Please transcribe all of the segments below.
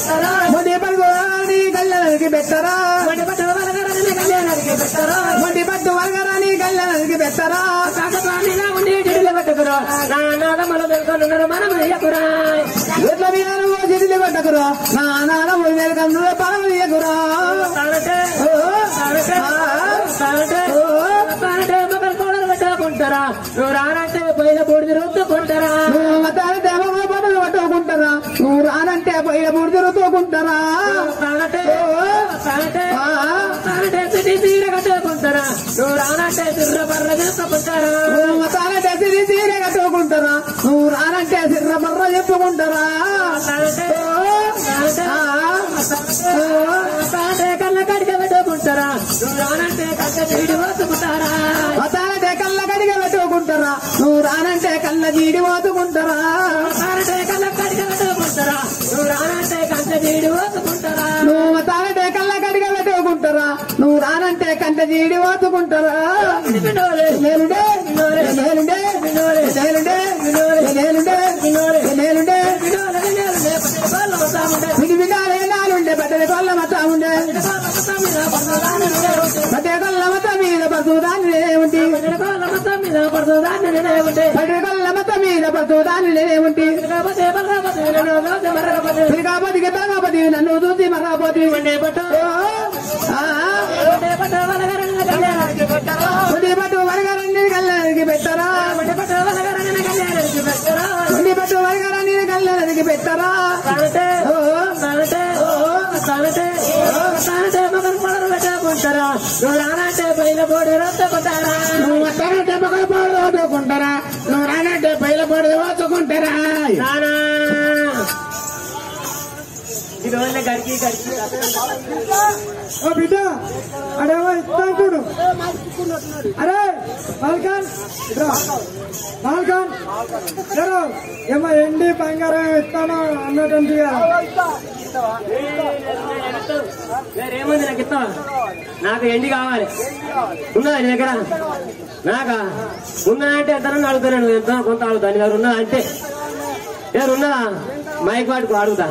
మొండి పడుగు నీ కళ్ళకి పెట్టరా మొండి పట్టు వరగరాని కళ్ళకి పెట్టరా ఎట్ల మీనాలు ఓ చెట్లు పట్టకురా నా నాన్న మేలకందు పడవ తీయకురా నువ్వు రానంటే పైన బూడిద రుద్దుకుంటారా నువ్వు మతాలంటే అమ్మ పనులు పట్టుకుంటారా నువ్వు రానంటే పోయిన మూడు తిరుగుతూకుంటారా తానంటే తానంటే తానంటే సిటీ తీర కట్టుకుంటారా నువ్వు రానంటే తిర్ర బర్ర చేసుకుంటారా నువ్వు మతాలంటే సిరి తీరే కట్టుకుంటారా నువ్వు రానంటే సిర్ర బర్ర చెప్పుకుంటారా తానంటే తానంటే తానంటే కళ్ళ కడిగ పెట్టుకుంటారా నువ్వు రానంటే కళ్ళ తీడి వస్తుకుంటారా మతాలంటే కళ్ళ కడిగ పెట్టుకుంటారా నువ్వు రానంటే కళ్ళ జీడి మోతుకుంటారా తానంటే కళ్ళ కడిగ పెట్టుకుంటారా నువ్వు రానంటే కళ్ళ తీడి వస్తుకుంటారా నువ్వు మతాలంటే కళ్ళ కడిగ పెట్టుకుంటారా నువ్వు రానంటే కంట జీడి మోతుకుంటారా నేనుండే నేనుండే నేనుండే నేనుండే నేనుండే విడి విడాలే నాలుండే బట్టల కొల్ల మత ఉండే బట్టల కొల్ల మత మీద పడుతుందాన్ని ఉంటి బట్టల కొల్ల మత మీద పడుతుందాన్ని ఉంటి శ్రీకాపతికి తగపతి నన్ను చూసి మరాపతి ఉడి పట్టు వరగారన్ని కళ్ళకి పెట్టరా ఉడి పట్టు వరగారన్ని కళ్ళకి పెట్టరా ఓ, నువ్వు వస్తానంటే పగల పాడు ఓదుకుంటారా నువ్వు రానంటే పైల పాడు ఓదుకుంటారా గడికి గడికి ఓ బిడ్డ అడేవో ఇస్తాడు అరే బాల్కాన్ బాల్కాన్ జరో ఏమో ఎండి బంగారం ఇస్తాను అన్నటువంటి ఏముంది నాకు ఇస్తావా నాకు ఎండి కావాలి ఉన్నదా నీ దగ్గర నాకా ఉన్నదా అంటే ఎంత అడుగుతాను ఎంత కొంత అడుగుతా నీ దగ్గర ఉన్నదా అంటే ఎవరు ఉన్నదా మైక్ వాటికి అడుగుతా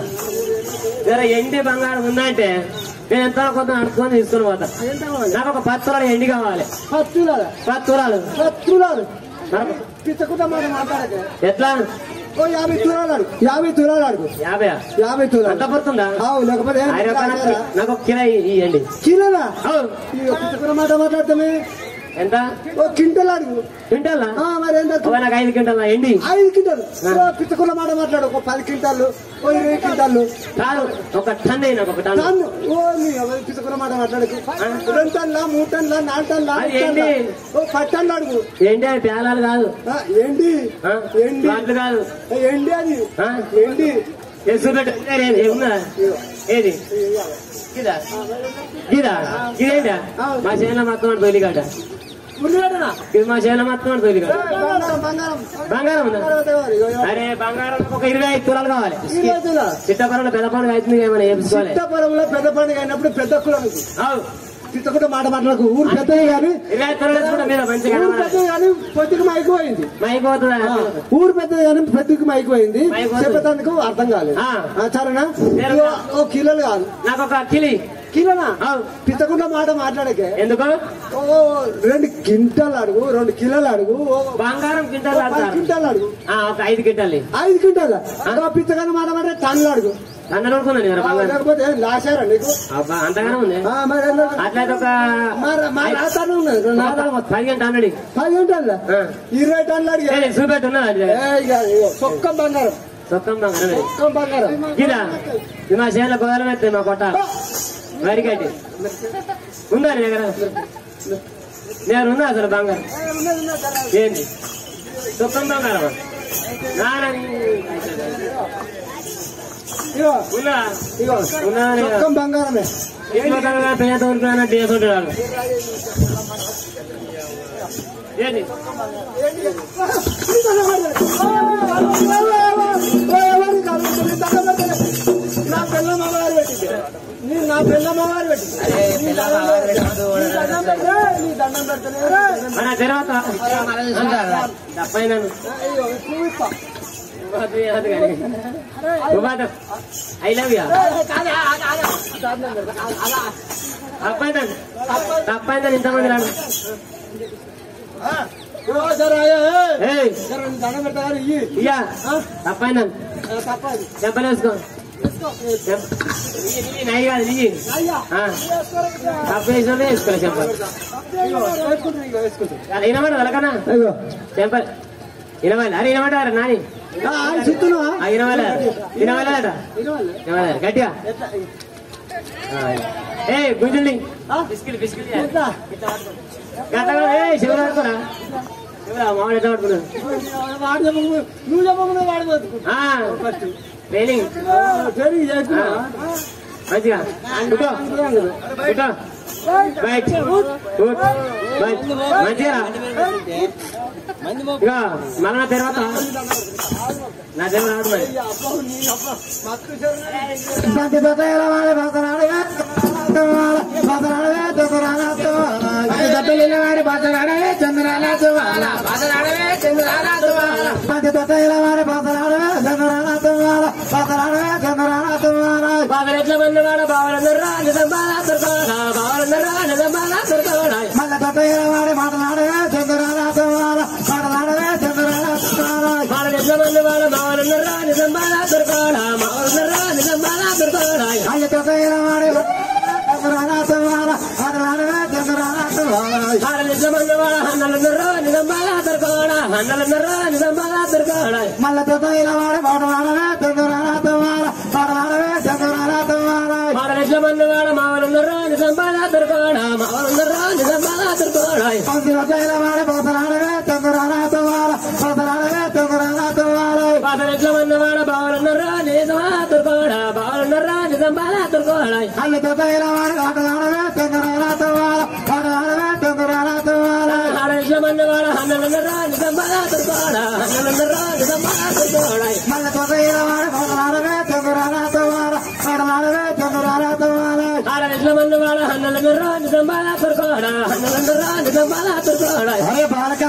జర ఎండి బంగారం ఉందా అంటే నేను ఎంత కొంత అడుగుకొని తీసుకొని పోతా నాకు ఒక పది తులాలు ఎండి కావాలి పత్తులాలు పది తులాలు పత్తులాలు నాకు పిచ్చకుండా మాట మాట్లాడక ఎట్లా ఓ యాభై తులాలు అడుగు యాభై తులాలు అడుగు యాభై యాభై అంత తులాలు పడుతుందా అవు లేకపోతే ఏం ఆయన ఒక నాకు నాకు ఒక కిరాయి ఇవ్వండి కిలోనా అవు పిచ్చకుండా మాట మాట్లాడతామే ఎంత ఓ క్వింటల్ అడుగు క్వింటాలా ఆ, మరి ఎంత ఒక నాకు ఐదు క్వింటాలా ఎండి ఐదు క్వింటాలు ఓ పిచ్చకుండా మాట మాట్లాడు ఒక పది క్వింటాలు ఓ ఇరవై క్వింటాలు కాదు ఒక టన్ అయినా ఒక టన్ టన్ను ఓ నీ ఎవరి పిచ్చకుండా మాట మాట్లాడకు రెండు టన్లా మూడు టన్లా నాలుగు టన్లా అది ఐదు టన్లా? ఏంటి? ఓ పది టన్లు అడుగు ఏంటి అది పేలాలు కాదు ఆ, ఏంటి ఆ? ఏంటి వాటిలు కాదు ఏ, ఏంటి అది ఆ? ఏంటి ఏ చూపెట్టు ఏ, ఏ, ఏ, ఉన్నదా ఏది ఇదా ఇదా ఇదేంటా మా చేనులో మొత్తం అంటే తొలిగాట ఉల్లిగడ్డనా? ఇది మా చేనులో మొత్తం అంటే తొలిగాట బంగారం బంగారం బంగారం ఉందా బంగారం తేవాలి. ఇగో, ఇగో. అరే బంగారం ఒక ఇరవై ఐదు తులాలు కావాలి ఇరవై తులాలు. చిట్టపరంలో పెద్ద పండుగ అవుతుంది ఏమైనా చేపించుకోవాలి చిత్తపురంలో పెద్ద పండుగ అయినప్పుడు పెద్ద కులం అవు చిత్తకుండా మాట మాట్లాడకు ఊరు పెద్దది కానీ ఇరవై ఐదు తులాలు వేసుకుంటే మీద మంచిగా ఊరు కనబడాలి. పెద్దది కానీ పొద్దుకు మైకుపోయింది మైపోతుందా ఊరు పెద్దది కానీ పెద్దకి మైకుపోయింది మైకుపోతుంది. చెప్పేందుకు అర్థం కాలేదు ఆ. ఆ, సరేనా సరే. ఇగో, ఓ కిలోలు కాదు నాకు ఒక కిలి కిలోనా అవు పిచ్చకుండా మాట మాట్లాడకే ఎందుకు ఓ రెండు క్వింటాలు అడుగు రెండు కిలోలు అడుగు ఓ బంగారం ఓ క్వింటాలు పది ఆడతారు క్వింటాలు అడుగు ఆ, ఒక ఐదు క్వింటాలు ఐదు క్వింటాలు పిచ్చగానే మాట మాట్లాడే టన్నులు అడుగు అందరూ అనుకున్నాను నేను ఆ, బంగారం లేకపోతే లాసారా నీకు అబ్బా అంతగానే ఉంది ఆ, మరి ఎందుకు? అట్లయితే ఒక మరి- మరి రాస్తానే ఉన్నది రెండు నాలుగు. పదిహేను టన్నుడి పది క్వింటాలు ఆ. ఇరవై టన్నులు అడిగా ఏ, చూపెట్టు ఉన్నదా అది? ఏ, ఇక, ఇగో, సొక్కం బంగారం సొక్కం బంగారం ఇది. సొక్కం బంగారం ఇదా ఇది మా చేనులో గోదాలు పెడతాయి మా కొట్ట వరికట్టి ఉందా నీ దగ్గర నేను ఉందా అసలు బంగారం ఏంటి సొక్కం బంగారం నానని ఇగో ఉందా ఇగో ఉందా లేదా? సొక్కం బంగారమే ఇంట్లో తనగా పేద ఉరుకున్నా చేసుకుంటున్నాడు ఏంటి నా పిల్ల మగవారు పెట్టింది నీ నా పిల్ల మగవారు పెట్టింది నీ దండం పెడితే, నీ దండం పెడితేనే మన తర్వాత తప్పైన అయ్యో, పువ్వు ఇస్తా. ఐ లవ్ యూ కాదా కాదా దాంట్లో అలా తప్పైందండి తప్పైందని ఇంతమంది రాడు ఏయ్ దండం పెడతారు ఇయ్యి ఇయ్యా తప్పైందని తప్పదు చెప్పలేసుకో నై కాదు నీ అయ్యా తప్పు వేసుకోలే వేసుకోలే చెప్పాలి వేసుకుంటారు ఇంకా వేసుకుంటారు వినమాట వెళ్ళకన్నా అయ్యో చెప్పాలి వినవాలి అరే వినమంటారా నాని చిత్తును ఆ, వినవాలి వినవాలట వినవాలి గట్టిగా ఆ, ఏ గుంజుల్ని బిస్కిల్ బిస్కిల్ గట్ట ఏ శివరారు అనుకోరా శివరా మామిడి ఎట్లా పట్టుకున్నాడు వాడు చెప్పకుండా నువ్వు చెప్పకుండా వాడు బతుకు ఆ, ట్రైనింగ్ ట్రైనింగ్ చేసుకున్నా మంచిగా కూర్చో కూర్చో రైట్ గుడ్ రైట్ మంచిగా ఇక మళ్ళీ నా తర్వాత నా దేవుడు రాదు మరి బాగా ఎట్ల మంది వాడ బావలందరూ రా నిజం బాగా దొరకడా బావలందరూ రా నిజం బాగా దొరకడా బాగా ఎట్ల మంది వాడ బావలందరూ రా నిజం బాగా దొరకడా బావలందరూ రా నిజం బాగా దొరకడా బాగా ఎట్ల మంది వాడ హన్నలందరూ రా నిజం బాగా దొరకడా హన్నలందరూ రా నిజం బాగా దొరకడా బాగా ఎట్ల మంది వాడ మావలందరూ రా నిజం బాగా దొరకడా మావలందరూ రా నిజం బాగా దొరకడా బాగా ఎట్ల మంది వాడ బావలందరూ రా నిజం బాగా దొరకడా బావలందరూ రా నిజం బాగా దొరకడా ఆడేట్ల మంది వాడ హన్నలందరూ రా నిజం బాగా దొరకడా హన్నలందరూ రా నిజం బాగా దొరకడా ఆడేట్ల మంది వాడ హన్నలందరూ రా నిజం బాగా దొరకడా హన్నలందరూ రా నిజం బాగా దొరకడా అరే బాలక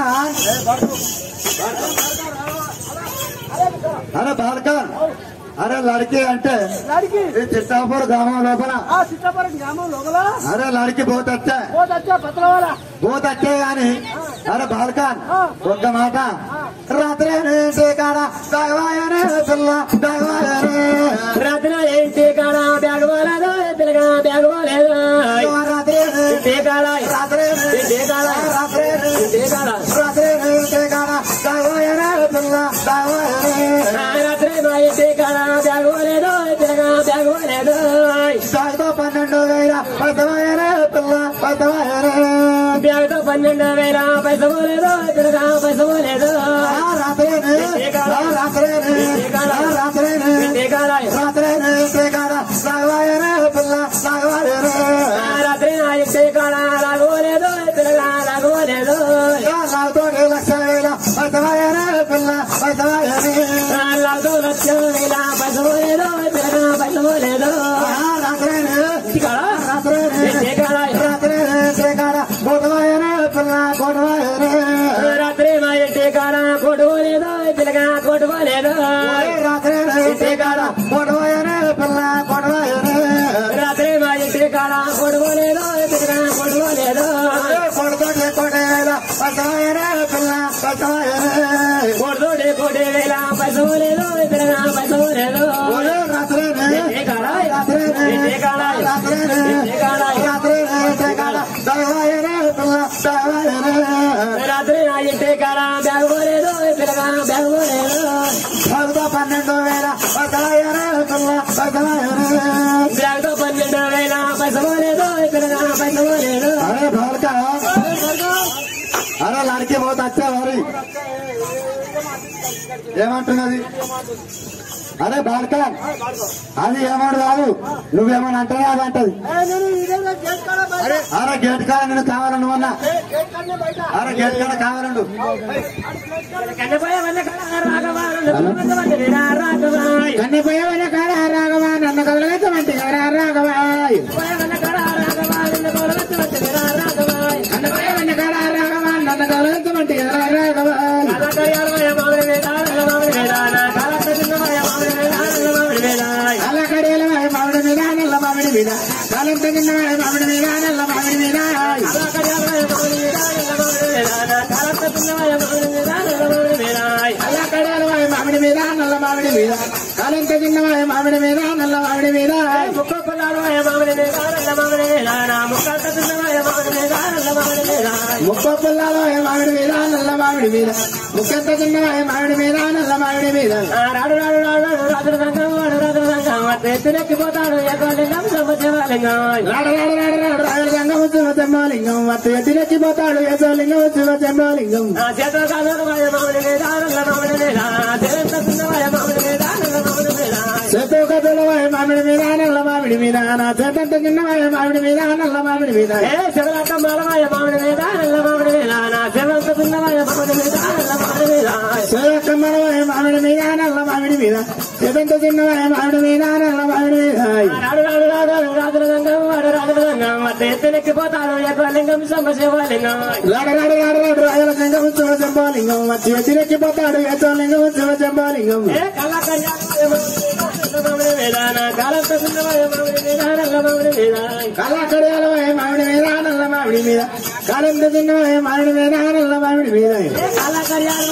అరే బాలక అరే లడికి అంటే లడికి ఈ చిట్టాపూర్ గ్రామం లోపల ఆ సిద్ధపురం గ్రామం లోపల అరే లడికి పోతే వచ్చా ఓ దచ్చా పత్రవాల పోతే వచ్చే గాని అరే బాలకాన్ ఒక్క మాట రాత్రి నుంచి కాడ దగవాయనే పిల్ల దగవాయనే రాత్రి ఏంటి కాడ బ్యాగ్ పోలేదు పిల్లగా బ్యాగ్ పోలేదు రాత్రి ఇంటి కాడ రాత్రి ఇంటి కాడ రాత్రి ఇంటి కాడ రాత్రి నుంచి కాడ దగవాయనే పిల్ల దగవాయనే రాత్రి మా ఇంటి కాడ బ్యాగ్ పోలేదు పిల్లగా బ్యాగ్ పోలేదు సాగుతో పన్నెండు వేల పదవాయనే పిల్ల పదవాయనే బ్యాగ్ తో పన్నెండు వేల పైస పోలేదు పిల్లగా పైస పోలేదు రాత్రేనే రాత్రేనే రాత్రేనే ఇంటి కాడ రాత్రేనే కాడ సాగవాయనే పిల్ల సాగవాయనే రాత్రి నా ఇంటి కాడ లాగోలేదు పిల్లగా లాగోలేదు నాతో లక్ష వేల పదవాయనే పిల్ల పదవాయనే లాగో లక్ష వేల పైస పోలేదు పిల్లగా పైస పోలేదు రాత్రేనే ఇంటి కాడ రాత్రేనే ఇంటి కాడ రాత్రేనే కాడ గొడవాయనే పిల్ల గొడవాయనే రాత్రి మా ఇంటి కాడ కొట్టుకోలేదు పిల్లగా కొట్టుకోలేదు రాత్రేనే కాడ గొడవాయనే పిల్ల గొడవాయనే రాత్రి మా ఇంటి కాడ కొట్టుకోలేదు పిల్లగా కొట్టుకోలేదు కొడుకోటే కొడేల పదవాయనే పిల్ల పదవాయనే కొడుతోటి కొట్టి వేల పైస పోలేదు పిల్లగా పైస పోలేదు రాత్రేనే ఇంటి కాడ రాత్రేనే ఇంటి కాడ రాత్రేనే ఇంటి కాడ రాత్రేనే కాడ దగవాయనే పిల్ల దగవాయనే రాత్రి నా ఇంటి కాడ బ్యాగ్ పోలేదు పిల్లగా బ్యాగ్ పోలేదు పదవ పన్నెండు వేల పదవాయనే పిల్ల పదవాయనే బ్యాగ్ తో పన్నెండు వేల పైస పోలేదు పిల్లగా పైస పోలేదు అరే బాలక అరే లడికి పోతే వచ్చా మరి ఏమంటున్నది అరే బాలక అది ఏమడు కాదు నువ్వేమని అంటేనే అది అంటది నేను ఇదే గేట్ కాడ బయట అరే గేట్ కాడ నేను కావాలను అన్న గేట్ కాడనే బయట అరే గేట్ కాడ కావాలండు కన్నపోయే వల్ల కాడ రాఘవా నన్ను వీరా రాఘవా కన్నిపోయే వాళ్ళ కాడ రాఘవా నన్ను కదలగచ్చమంటే రాఘవా పోయే వల్ల కాడ రాఘవా నన్ను కొలవచ్చమంటే వీరా రాఘవా కన్నిపోయే వాళ్ళ కాడ రాఘవా నన్ను కదలగచ్చమంటే రాఘవా కళాకార్యాలయ మామిడి వేదాల మామిడి వేదాల కళాకార్యాలయ మామిడి మీద నల్ల మామిడి మీద కాలంత తిన్నవాయ మామిడి మీద నల్ల మామిడి మీద అల్లా కడాలవాయ మామిడి మీద నల్ల మామిడి మీద కాలంత తిన్నవాయ మామిడి మీద నల్ల మామిడి మీద ముప్ప పుల్లాలవాయ మామిడి మీద నల్ల మామిడి మీద ముక్కంత తిన్నవాయ మామిడి మీద నల్ల మామిడి మీద రాడు రాడు రాడు రాదు రంగం వాడు రాదు రంగం ఎత్తునెక్కిపోతాడు ఎక్కలింగం సమశివలింగం రాడు రాడు రాడు రాడు రాయల రంగం శివ చెంబాలింగం మత్తు ఎత్తినెక్కిపోతాడు యశోలింగం శివ చెంబాలింగం నా చేత కాదు మామిడి మీద నల్ల మామిడి మీద చేత తిన్నవాయ మామిడి మీద నల్ల మామిడి మీద చేతో కథలవాయ మామిడి మీద నల్ల మామిడి మీద నా చేతంత తిన్నవాయ మామిడి మీద నల్ల మామిడి మీద ఏ శివలక్క మాలవాయ మామిడి మీద నల్ల మామిడి మీద నా శివంత తిన్నవాయ మామిడి మీద నల్ల మామిడి మీద కమ్మలవాయ మామిడి మీద నల్ల మామిడి మీద చేతంత తిన్నవాయ మామిడి మీద నల్ల మామిడి మీద రాడు రాడు రాడు రాజుల రంగం వాడు రాజుల రంగం ఎత్తునెక్కిపోతాడు ఎక్కలింగం సమశివలింగం రాడు రాడు రాడు రాడు రాయల రంగం శివ చెంబాలింగం మత్తు ఎత్తినెక్కిపోతాడు యశోలింగం శివ చెంబాలింగం ఏ కళ్ళ కళ్యాణ మామిడి మీద నా కాలంతో తిన్నవాయ మామిడి మీద నల్ల మామిడి మీద కళ్ళ కడియాలవాయ మామిడి మీద నల్ల మామిడి మీద కాలంత తిన్నవాయ మామిడి మీద నల్ల మామిడి మీద కాల కళ్యాణ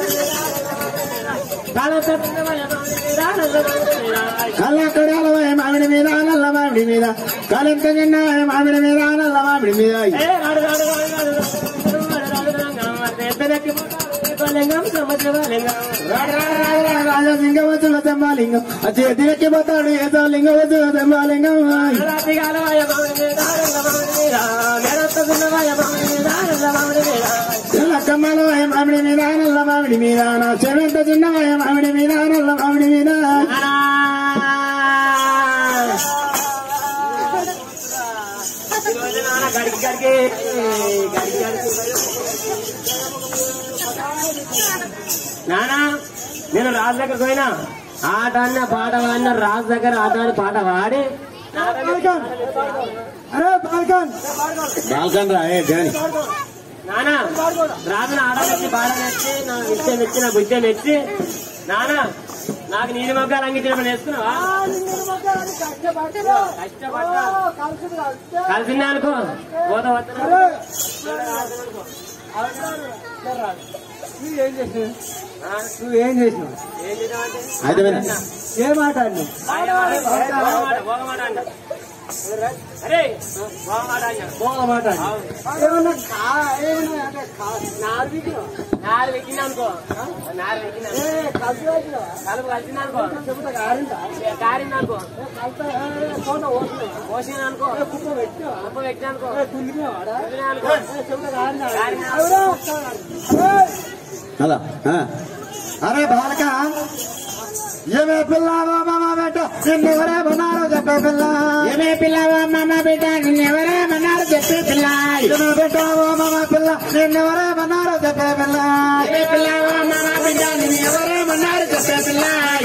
కాలంతో తిన్నవాయ మామిడి మీద నల్ల మామిడి మీద కళ్ళ కడియాలవాయ మామిడి మీద నల్ల మామిడి మీద కాలంత తిన్నవాయ మామిడి మీద నల్ల మామిడి మీద ఏ రాడు రాడు రాడు రాడు రాడు రాడు రంగం ఎత్తనెక్కిపోతాడు ఎక్కలింగం సమశివలింగం రాజలింగం వచ్చుల తెమ్మాలింగం అచ్చి ఎదిరెక్కి పోతాడు ఏదో లింగం వచ్చుల తెమ్మాలింగం రాతిగాలవాయ మామిడి మీద నల్ల మామిడి మీద మేడత్త తిన్నవాయ మామిడి మీద నల్ల మామిడి మీద కమ్మలవాయ మామిడి మీద నల్ల మామిడి మీద నా చెవెంత చిన్నవాయ మామిడి మీద నల్ల మామిడి మీద గడికి గడికి గడికి గడికి నానా నేను రాజు దగ్గర పోయినా ఆట అన్న పాట వాడిన రాజు దగ్గర ఆట అని పాట వాడి అరే బాల్కన్ బాల్కన్ రా ఏ జాని నానా రాజును ఆడమెచ్చి పాట మెచ్చి నా విద్య మెచ్చి నా బుద్ధి మెచ్చి నానా నాకు నీటి మొగ్గాలు అంగించినప్పుడు నేర్చుకున్నావా కష్టపడ్డా కలిసిందే అనుకో పోత వస్తున్నా నువ్వేం చేసినావు నువ్వేం చేసినావు ఏం చేద్దామంటే అయితే విను. ఏ మాట అన్నా భోగమాట, భోగమాట అన్న. అరే భోగమాట అన్న. పోల మాట అన్నా. ఏమన్నా కా- ఏమన్నా అంటే కా- నాలుగు వీకినావా? నాలుగు ఎక్కింది అనుకో నాలుగు ఎక్కింది అనుకో. ఏ, కలిసి వచ్చినావా? కలుపు కలిసింది అనుకో చెబుతా కారిందా? కారింది అనుకో ఏ, కలిసి ఏ, తోట పోసినావా? పోసింది అనుకో ఏ, కుప్ప పెట్టినావా? ఉప్పు పెట్టిన అనుకో ఏ, తుల్లినావాడా? వదిలినా అనుకో ఏ, చెబుతా కారిందా? కారిందా? అవునా? ఏ, అలా ఆ. అరే బాలక ఏమే పిల్లవో మామ బిడ్డ నిన్నెవరేమన్నారు చెప్పే పిల్ల ఏమే పిల్లవో మామ బిడ్డ నిన్నెవరేమన్నారు చెప్పే పిల్ల ఏమే బిడ్డవో మామ పిల్ల నిన్నెవరేమన్నారు చెప్పే పిల్ల ఏమే పిల్లవో మామ బిడ్డ నిన్నెవరేమన్నారు చెప్పే పిల్ల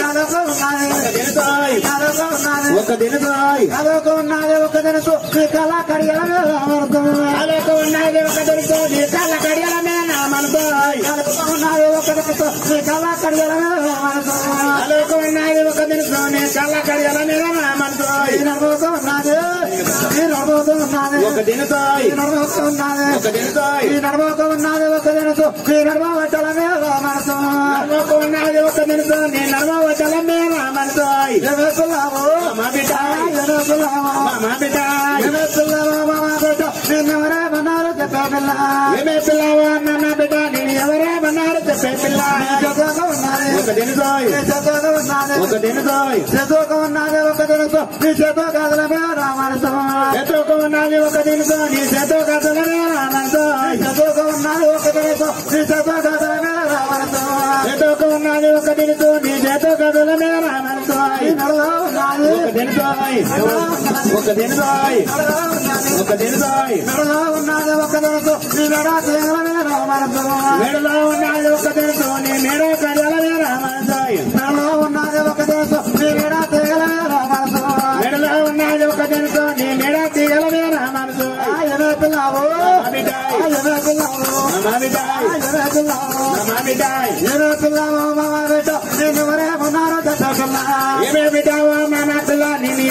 ఒక దినసాయి అదొక ఉన్నది ఒక దినసు నీ కళ కడియల మీద అదొక ఉన్నది ఒక దినసు నీ కళ్ళ కడియల మీద మనసాయి అదొక ఉన్నది ఒక దినసు నీ కళ్ళ కడియల మీద మనసాయి అదొక ఉన్నది ఒక దినసు నీ కళ్ళ కడియల మీద మనసాయి నడబోతూ ఉన్నది ఈ నడబోతూ ఉన్నది ఒక దినసాయి నడబోతూ ఉన్నది ఒక దినసాయి ఈ నడబోతూ ఉన్నది ఒక దినసు ఈ నడబోవటల మీద మనసు నడబోతూ ఉన్నది ఒక దినసు నీ నడబోవటల మీద మనసాయి ఎవేసులావో మా బిడ్డ ఎవేసులావో మా బిడ్డ ఎవేసులావో మా బిడ్డ నిన్నెవరేమన్నారు చెప్పే పిల్ల ఏమే పిల్లవో మా బిడ్డ నేను ఎవరేమన్నారు చెప్పే పిల్ల చదువుగా ఉన్నది ఒక దినసాయి చదువుగా ఉన్నది ఒక దినసాయి చదువుగా ఉన్నది ఒక దినసు నీ చదువు కథల మీద మనసు చదువుగా ఉన్నది ఒక దినసు నీ చదువు కథల మీద మనసు చదువుగా ఉన్నది ఒక దినసు నీ చదువు కథల మీద మనసు చదువుగా ఉన్నది ఒక దినసు నీ చదువు కథల మీద మనసు నడవ ఉన్నది ఒక దినసాయి ఒక దినసాయి ఒక దినసాయి మెడలో ఉన్నది ఒక దినసు నీ మెడ తీగల మీద మనసు మెడలో ఉన్నది ఒక దినసు నీ మెడ కడల మీద మనసాయి మెడలో ఉన్నది ఒక దినసు నీ మెడ తీగల మీద మనసు మెడలో ఉన్నది ఒక దినసు నీ మెడ తీగల మీద మనసు ఎనే పిల్లవు ఎనే పిల్లవు మామిడాయి ఎనే పిల్లవు మామిడాయి ఎనే పిల్లవు మామ బిడ్డ నేను ఎవరే ఉన్నారో చెప్పే పిల్ల ఏమే బిడ్డవో మామ పిల్ల నేను ఎవరే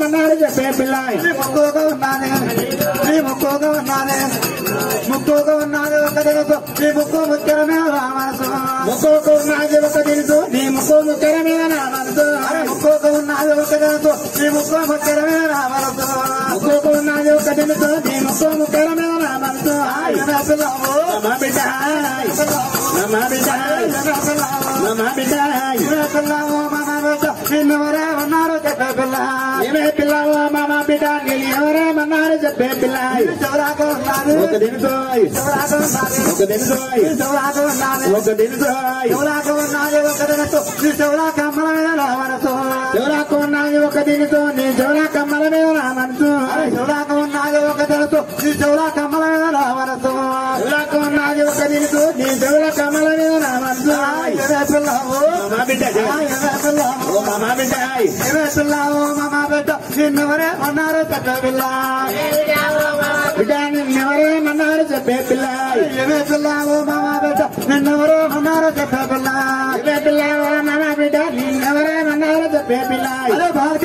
మన్నాడు చెప్పే పిల్లాయి నీ ముక్కుగా ఉన్నానే నీ ముక్కుగా ఉన్నానే ముక్కుగా ఉన్నది ఒక తెలుసు నీ ముక్కు ముచ్చరమే రామనసు ముక్కుకు ఉన్నది ఒక తెలుసు నీ ముక్కు ముక్కర మీద నా మనసు అరే ముక్కుగా ఉన్నది ఒక తెలుసు నీ ముక్కు ముచ్చరమే రామనసు ముక్కుకు ఉన్నది ఒక తెలుసు నీ ముక్కు ముక్కర మీద నా మనసు ఆయన పిల్లవు నమ్మ బిడ్డ నమ్మ బిడ్డ నమ్మ బిడ్డ పిల్లవు మన బిడ్డ నిన్నెవరే ఉన్నారు చెప్పే పిల్ల నీవే పిల్లవు మామ బిడ్డ నేను ఎవరేమన్నారు చెప్పే పిల్లాయి చెవరాకు ఉన్నది ఒక తెలుసోయ్ చెవరాకు ఉన్నది ఒక తెలుసోయ్ చెవరాకు ఉన్నది ఒక తెలుసోయ్ చెవరాకు ఉన్నది ఒక తెలుసు నీ చెవరాకు అమ్మల మీద రామనసు చెవులకు ఉన్నది ఒక తెలుసు నీ చెవుల కమ్మల మీద నా మనసు చెవరాకు ఉన్నది ఒక తెలుసు నీ చెవరాకు అమ్మల మీద రామనసు చెవులకు ఉన్నది ఒక తెలుసు నీ చెవుల కమ్మల మీద నా మనసు ఆయనే పిల్లవు మామ బిడ్డ ఆయనే పిల్లవు ఓ మామ బిడ్డ ఏమే పిల్లవు మామ బిడ్డ నిన్నెవరే ఉన్నారు చెప్పే పిల్ల బిడ్డ నిన్నెవరేమన్నారు చెప్పే పిల్లాయి ఏమే పిల్లవు మామ బిడ్డ నిన్నెవరే ఉన్నారు చెప్పే పిల్ల చెప్పే పిల్లవా మామ బిడ్డ నిన్నెవరేమన్నారు చెప్పే పిల్లాయి అరే బాలక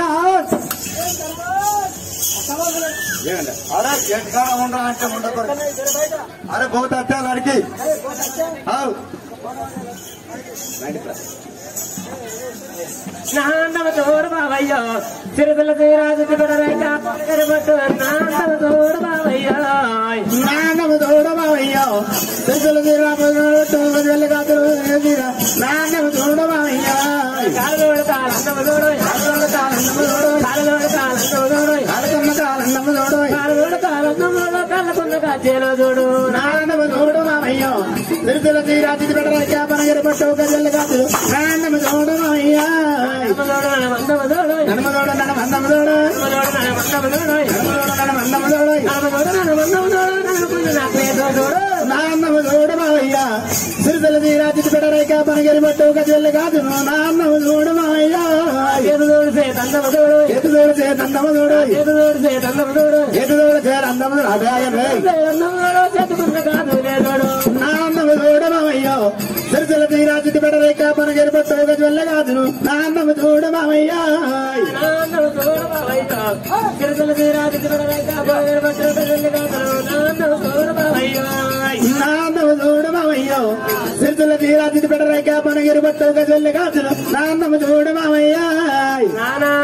అరే ఎక్కడ ఉండరా అంటే ఉండకూడదు అరే బహుత అత్తే లడికి అవు నాన్నవ తోడు బావయ్యో సిరిపిల్ల తీరాజు బిడరైక పట్టు నాన్నవ తోడు బావయ్యో నాన్నము చూడమయ్యో తెలుసులు తీరాలు కాదులు నాన్నము చూడమయ్యో కాలులోడు కాలన్నవ తోడు కాలులోడు కాలన్నవ తోడు కాలులోడు కాలన్నవ తోడు కాలకమ్మ కాలన్నము చూడు కాలులోడు కాలన్నవ కళ్ళకున్న కాచేలో చూడు నాన్నము చూడమయ్యో తెలుసులు తీరాజు బిడ్డ పనగిరి పట్టు గజల్లు కాదు నాన్నము చూడమయ్యా మందవ తోడు నన్ను చూడ నన్ను మందము చూడు మందవ తోడు నన్ను మందము చూడు చూడు నాన్నము చూడమయ్యా సిరిసెల తీరాజు బిడ్డ పనగిరి పట్టు గజల్లు కాదు నాన్నము చూడమయ్యా ఎదుదోడు సే తందవ తోడు ఎటు చూడు చే నందము చూడు ఎదుదోడు సే తందవ తోడు ఎటు చూడు చే నందము చూడు అభయాయం రే తందవ చెట్టుకున్న కాదు లేదోడు నాన్నము చూడమయ్యో సిరిసెల తీరాజు బిడ్డ రేఖ పనగిరి పట్టు గజల్లు కాదు నాన్నము చూడమయ్యా నాన్నవ తోడు బావయ్యో తిరుతల తీరాది తిరుడరైక బావయ్య పట్టుదల కాదు నాన్నవ తోడు బావయ్యో నాన్నము చూడమయ్యో సిరిసెల తీరాజు బిడ్డ రేఖ పనగిరి పట్టు గజల్లు కాదు నాన్నము చూడమయ్యా నానా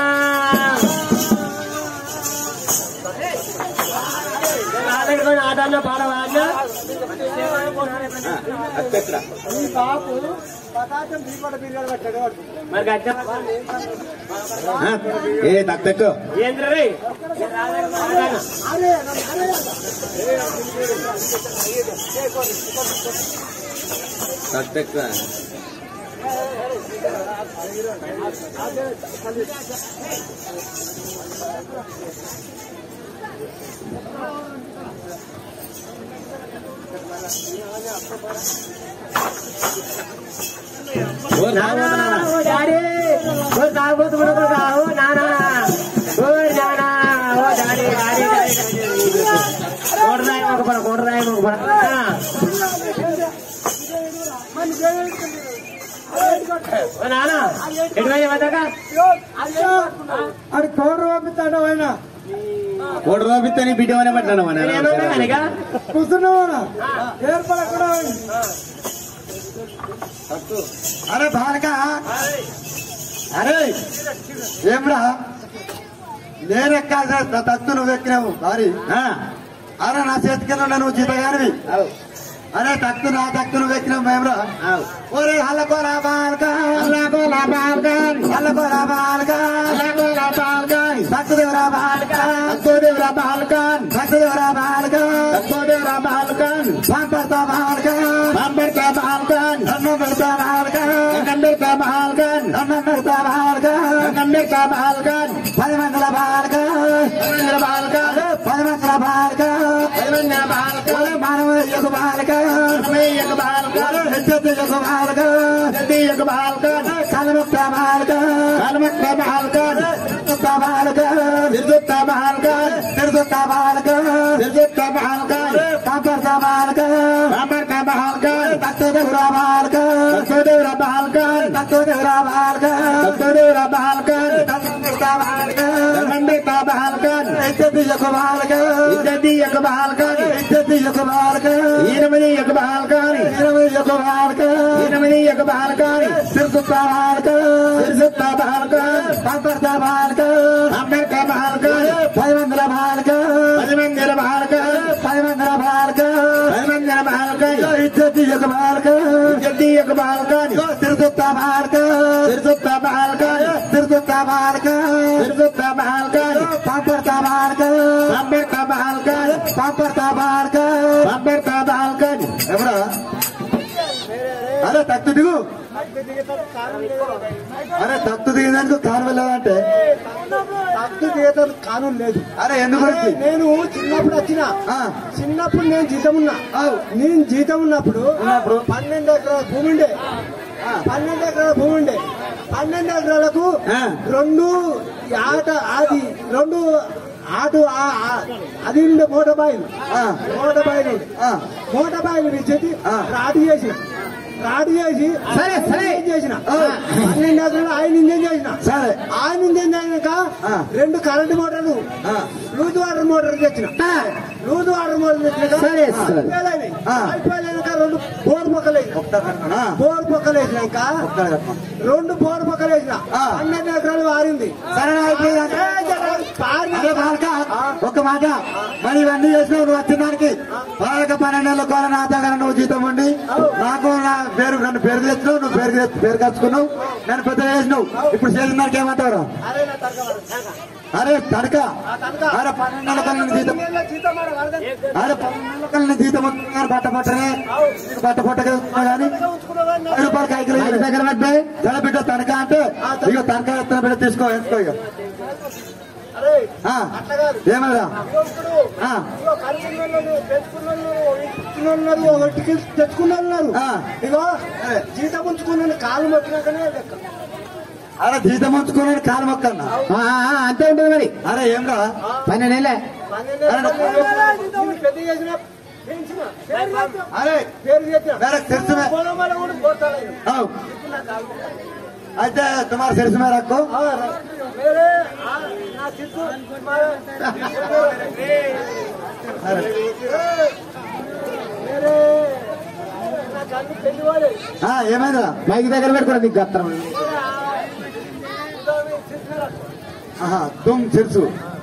ఆటడుకొని ఆటన్న పాడవా అన్న ఈ బాపు ప్రకాశం దీపడ పీరియడ్ పెట్టాడు మరి గట్ట ఏ తగ్గట్టు ఏంద్ర రే అరే అరే తగ్గట్టు నానా ఓ డాడీ ఓ తాగుబోతు కూడా కావు నానా ఓ నానా ఓ డాడీ డాడీ కోటరాయి ఒక పడ కోటరాయి ఒక పడ ఓ నానా ఎటువై వద్దగా అది కోడు పంపిస్తాడు ఆయన కోటి రూపాయలు బిడ్డమనే పట్టాను ఏమన్నా కనుక కూర్చున్నావానా ఏర్పడకుండా అరే బాలక అరే ఏమ్రా నేను ఎక్కాల్సిన తత్తు నువ్వు ఎక్కినావు భారీ అరే నా చేతికింద నువ్వు జీతగానివి అరే తక్కు నా తక్కు నువ్వు ఎక్కినావు మేమ్రా ఒరే హల్లకోరా బాలక హల్లకోరా బాలక హల్లకోరా బాలక హల్లకోరా బాలక తక్కుదేవరా బాలక తక్కుదేవరా బాలక తక్కుదేవరా బాలక తక్కుదేవరా బాలక పంపడతా బాలక పంపడతా బాలక అన్నం పెడతా బాలక అన్నం పెడతా బాలక అన్నం పెడతా బాలక అన్నం పెడతా బాలక పది మందిల బాలక పది మందిల బాలక పది మందిల బాలక పది మందిల బాలక మానవ యొక్క బాలక యొక్క బాలక హెచ్చరి యొక్క బాలక హెచ్చరి యొక్క బాలక కలముక్త బాలక కలముక్త బాలక నిర్దుత్త బాలక నిర్దుత్త బాలక నిర్దుత్త బాలక నిర్దుత్త బాలక కాపర్త బాలక కాపర్త బాలక తత్వదేవర బాలక తత్వదేవర బాలక తత్వదేవర బాలక తత్వదేవర బాలక తత్వదేవర బాలక బాలకాని ఇద్దరి యొక్క బాలక ఇద్దరి యొక్క బాలకాని ఇద్దరి యొక్క బాలక ఎనిమిది యొక్క బాలకాని ఇరవై యొక్క బాలక ఎనిమిది యొక్క బాలకాని తిరుసుత్త బాలక సిరిసత్త బాలకాని పంపర్త బాలక అంబేద్కర్ బాలకాని పది వందల బాలక పది మందిర బాలకాని పది వందల బాలక పది మందిర బాలకాని ఇద్దరి యొక్క బాలక ఇద్దరి యొక్క బాలకాని తిరుసుత్త బాలక సిరిసత్త బాలకాని తిరుసుత్త బాలక సిరిసత్త బాలకాని పంపర్త బాలక అంబేద్కర్ బాలకాని పంపర్త బాలక అంబేద్కర్ బాలకాని ఎవరా అరే తత్తు దిగు అరే తత్తు దిగడానికి కారు వెళ్ళాలంటే తప్పు తీయటం కానూన్ లేదు అరే ఎందుకు వచ్చి నేను చిన్నప్పుడు వచ్చిన ఆ, చిన్నప్పుడు నేను జీతం ఉన్నా అవు. నేను జీతం ఉన్నప్పుడు ఉన్నప్పుడు? పన్నెండు ఎకరాల భూమి ఉండే పన్నెండు ఎకరాల భూమి ఉండే పన్నెండు ఎకరాలకు ఆ. రెండు ఆట అది రెండు ఆటు ఆ- ఆ- అది ఉండే మోటార్ బాయిలు ఆ. మోటార్ బాయిలు ఉండే ఆ, మోటార్ బాయిలు ఇచ్చేసి ఆ. రాడి చేసిన రాడి చేసి సరే, సరే. ఇంజన్ చేసిన ఆ. పన్నెండు ఎకరాలు ఆయన ఇంజన్ చేసిన సరే ఆయన ఇంజన్ అయినాక ఆ. రెండు కరెంట్ మోటార్లు ఆ, లూజ్ వాటర్ మోటార్ తెచ్చిన లూజ్ వాటర్ మోటార్ తెచ్చినాక సరే, సరే. అయిపోయినాయి. ఆ. అయిపోయినాక రెండు బోర్ మొక్కలు వేసిన ఒక్క కట్టనా? బోర్ మొక్కలు వేసినాక ఒక్క కట్టనా? రెండు బోర్ మొక్కలు వేసిన ఆ. పన్నెండు ఎకరాలు వారింది సరే అయిపోయింది ఏ జర పారిన- అరే బాలక ఒక మాట మరి ఇవన్నీ చేసినావు నువ్వు వచ్చినానికి బాలక పన్నెండేళ్ళ కోల నా దగ్గర నువ్వు జీతం ఉండి నాకు నా పేరు నన్ను పేరు తెచ్చినావు నువ్వు పేరు తెచ్చి- పేరు కచ్చుకున్నావు నన్ను పెద్ద చేసినావు ఇప్పుడు చేసిన దానికి ఏమంటారు అరే నా తరగ వాడు. అరే తడక తడక. అరే పన్నెండేళ్ళ కోల నేను జీతం పన్నెండేళ్ళ జీతం మరి వరద. అరే పన్నెండేళ్ళ కోల నేను జీతం వస్తున్నాను బట్ట పట్టనే బట్ట పట్టగా కానీ ఉంచుకున్నావా? ఐదు రూపాయలు కైకిలు ఐదు దగ్గర పడ్డాయి జల బిడ్డ తనక అంటే ఇక తనక ఎత్తున బిడ్డ తీసుకో ఎంచుకో ఇక అరే ఆ, అట్లా కాదు ఏమన్నా ఇదిగో ఇప్పుడు ఆ. ఇదిగో కలుపుకున్నోళ్ళు, పెంచుకున్నోళ్ళు, ఇచ్చుకున్నోళ్ళు, ఒకటికి తెచ్చుకున్నోళ్ళు ఆ. ఇగో జీతం ఉంచుకున్న కాలు మొక్కినాకనే లెక్క అరే జీతం ఉంచుకున్నాడు కాలు మొక్కన్నా ఆ, ఆ, అంతే ఉంటుంది మరి అరే ఏమ్రా పన్నెండు నెలలే పన్నెండేళ్ళ జీతం పెద్ద చేసిన పెంచిన పేరు చేసిన. అరే పేరు చేసిన मेरा सिर में పొలం వల్ల కూడా పోతాడు आओ అయితే तुम्हारा सिर में रखो వేరే ఆ, నా చిత్తు अरे వేరే నా కళ్ళు పెళ్లివాడే हाँ ఏమైందా మైక్ దగ్గర పెట్టుకోవడం నీకు గత్రం ఆహా तुम सिरसु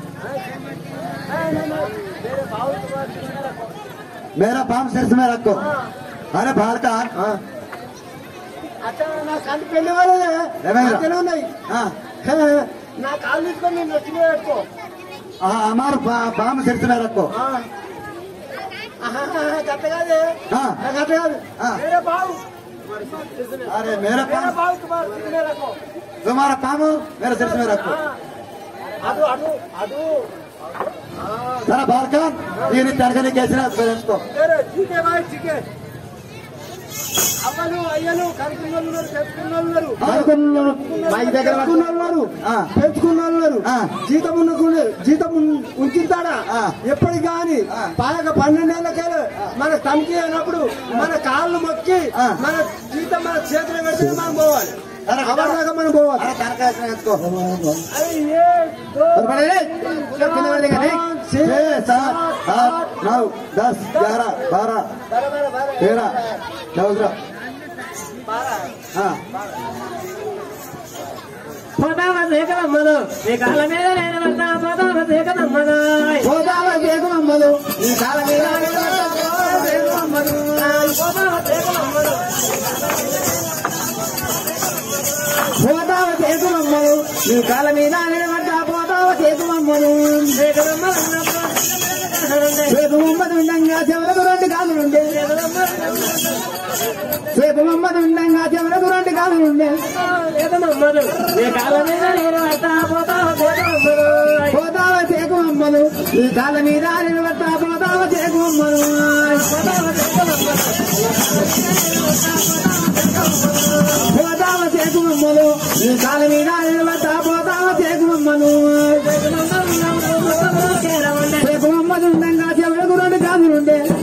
వేరే బావులు मेरा पाम सिर में रखो अरे बाहर का అట్లా నా కళ్ళు పెళ్లివాడే ఏమైందా? అట్లనే ఉన్నాయి हाँ హే, నా కాళ్ళు తీసుకొని నేను నచ్చిన పెట్టుకో हाँ हमारा पा- पाम सिर में रखो ఆ. ఆహా, గట్ట కాదే हाँ ఆ, గట్ట కాదు ఆ. వేరే బావు अरे मेरा వేరే पाम బావు తుమారు చిన్న రకం तुम्हारा पाम मेरा सिर में रखो అటు అటు అటు जरा बाहर का ये नहीं तड़कने कैसे ना इसको వేరే చీకే బాయ్ చీకే అవ్వలు అయ్యలు కనుక్కున్నోళ్ళు ఉన్నారు పెంచుకున్నోళ్ళు ఉన్నారు అనుకున్నాను మైక్ దగ్గర పట్టుకో. పెంచుకున్నోళ్ళు ఉన్నారు ఆ. పెంచుకున్నోళ్ళు ఉన్నారు ఆ. జీతం ఉన్న జీతం ఉన్- ఉంచుతాడా ఆ. ఎప్పటికి కానీ ఆ. బాగా పన్నెండేళ్ళకెళ్ళి మన తనిఖీ అయినప్పుడు మన కాళ్ళు మొక్కి ఆ. మన జీతం మన చేతిలో పెడితే మనం పోవాలి అరే, అవరిదాకా మనం పోవాలి अरे तड़का इसमें इसको అరే, ఏ, దో, పడలే. కింద పడలే కానీ. पाँच, छह, छह सात आठ नौ दस ग्यारह बारह बारह, बारह, बारह, तेरह चौदह बारह। हाँ పోతావా సేకలమ్మదు నీ కాళ్ళ మీద నేను పడతా పోతావా సేకలమ్మదు పోదావా దేకుమమ్మలు ఈ కాల మీద పోతావా సేకలమ్మదు పోదావ దేకుమమ్మలు ఈ కాల మీద నిలబడ్డా పోదావ దేకుమమ్మలు రేపు మమ్మది ఉండంగా చెవరకు రెండు కాదులుండే రేపు మమ్మది ఉండంగా చెవరకు రెండు కాదులుండే సేకలమ్మదు నీ కాళ్ళ మీద నేను పడతా పోతావా సేకలమ్మదు పోదావ చేకుమమ్మలు ఈ కాల మీద నిలబడ్డా పోదావ చేకుమమ్మలు పోదావ చేకుమమ్మలు ఈ కాల మీద నిలబడ్డా పోదావ చేకుమమ్మలు రేపు మమ్మది ఉండంగా చెవరకు రెండు కాదులుండే